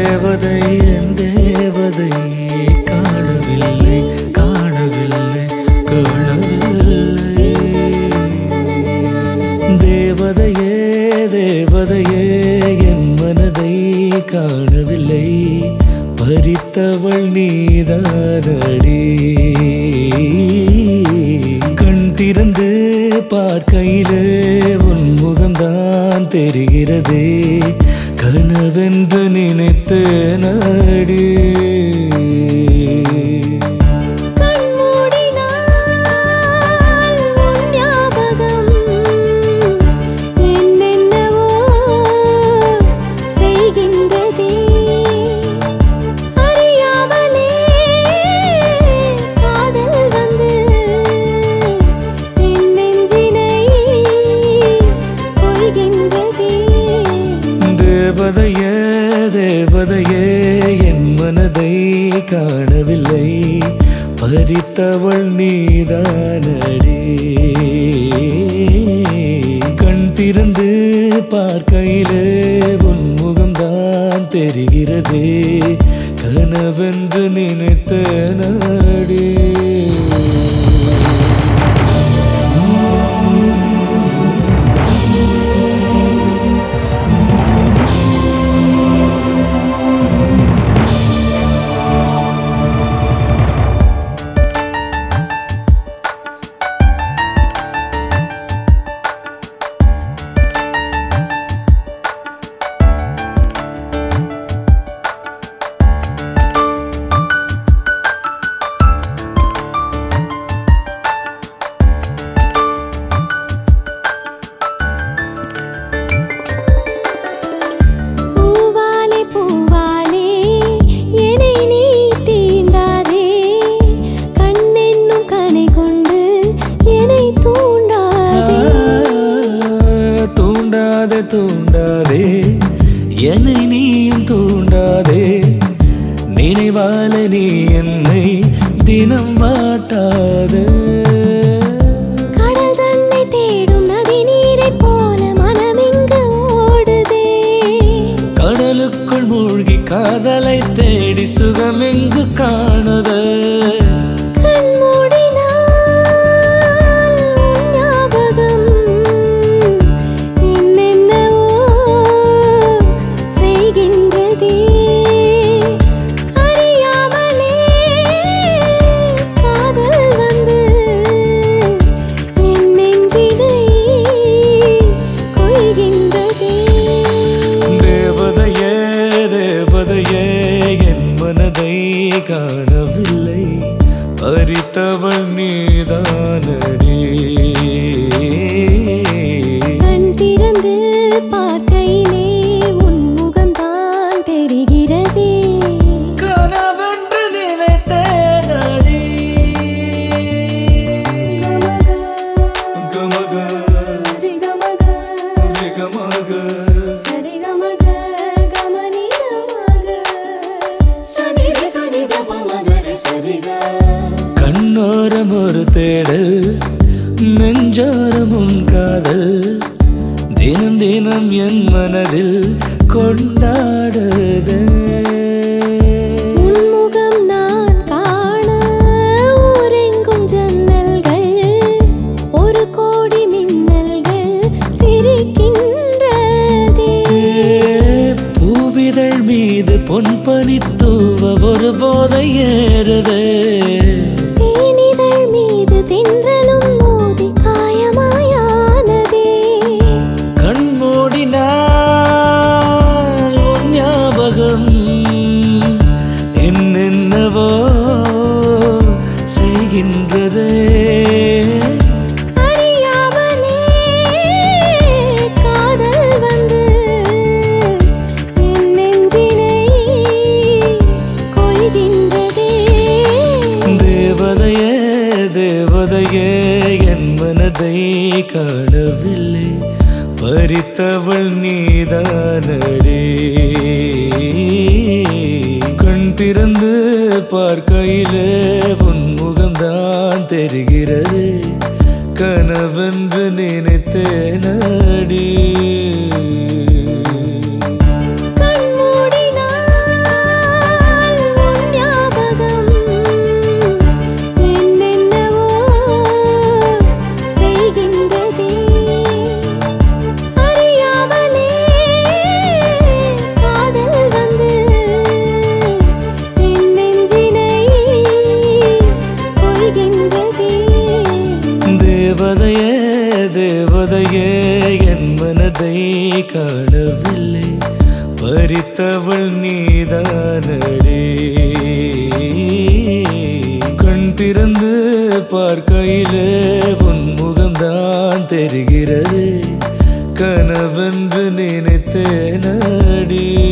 தேவதை என் தேவதை காணவில்லை காணவில்லை காணவில்லை தேவதையே தேவதையே என் மனதை காணவில்லை பறித்தவள் நீதானடி கண் திறந்து பார்க்கையிலே உன் முகம்தான் தெரிகிறதே கனவென்று நினைத்த நாடி கண்மூடினால் உன் ஞாபகம் என்னென்னவோ செய்கின்றதே அறியாமலே காதல் வந்து என் நெஞ்சினை கொய்கின்றதே தேவதையே தேவதையே என் மனதை காணவில்லை பறித்தவள் நீதானடி கண் திறந்து பார்க்கையிலே உன் முகம்தான் தெரிகிறதே கனவென்று நினைத்த நாடி பூவாலே பூவாலே என்னை நீ தீண்டாதே கண்ணென்னும் கனை கொண்டு என்னை தூண்டாதே தூண்டாதே தூண்டாதே என்னை நீயும் தூண்டாதே நினைவால நீ என்னை தினம் வாட்டாதே கடல் தன்னை தேடும் நதி நீரைப் போல மனமிங்கு ஓடுதே கடலுக்குள் மூழ்கி காதலை தேடி சுகமெங்கு காணுது கண்மூடினால் உன் ஞாபகம் என்னென்னவோ செய்கின்றதே அறியாமலே காதல் வந்து என் நெஞ்சினை கொய்கின்றதே தேவதையே தேவதையே என் மனதை காணவில்லை பறித்தவள் நீதானடி கண் திறந்து பார்க்கையிலே உன் முகம்தான் தெரிகிறதே கனவென்று நினைத்தேனடி கமக ரிகமக, விகமக சரிகமக, கமனிதமக, சனிரி சனிதபமகரி சரிக. கண்ணோரம் ஒரு தேடல் நெஞ்சோரமும் காதல் தினம் தினம் என் மனதில் கொண்டாடுது உன் முகம் நான் காண ஊரெங்கும் ஜன்னல்கள் ஒரு கோடி மின்னல்கள் சிரிக்கின்றதே பூவிதழ் மீது பொன்பனி தூவ ஒரு போதை ஏறுது தேனிதழ் மீது தென்றலும் மோதி காயமாயானதே கண்மூடினால் உன் ஞாபகம் என்னென்னவோ செய்கின்றதே அறியாமலே காதல் வந்து என் நெஞ்சினை கொய்கின்றதே தேவதையே தேவதையே என் மனதை காணவில்லை பறித்தவள் நீதானடி கண் திறந்து பார்க்கையிலே உன் முகம்தான் தெரிகிறது கனவென்று நினைத்தேனடி கண்மூடினால் காணவில்லை பறித்தவள் நீதானடி கண் திறந்து பார்க்கையிலே உன் முகம்தான் தெரிகிறது கனவென்று நினைத்தேனடி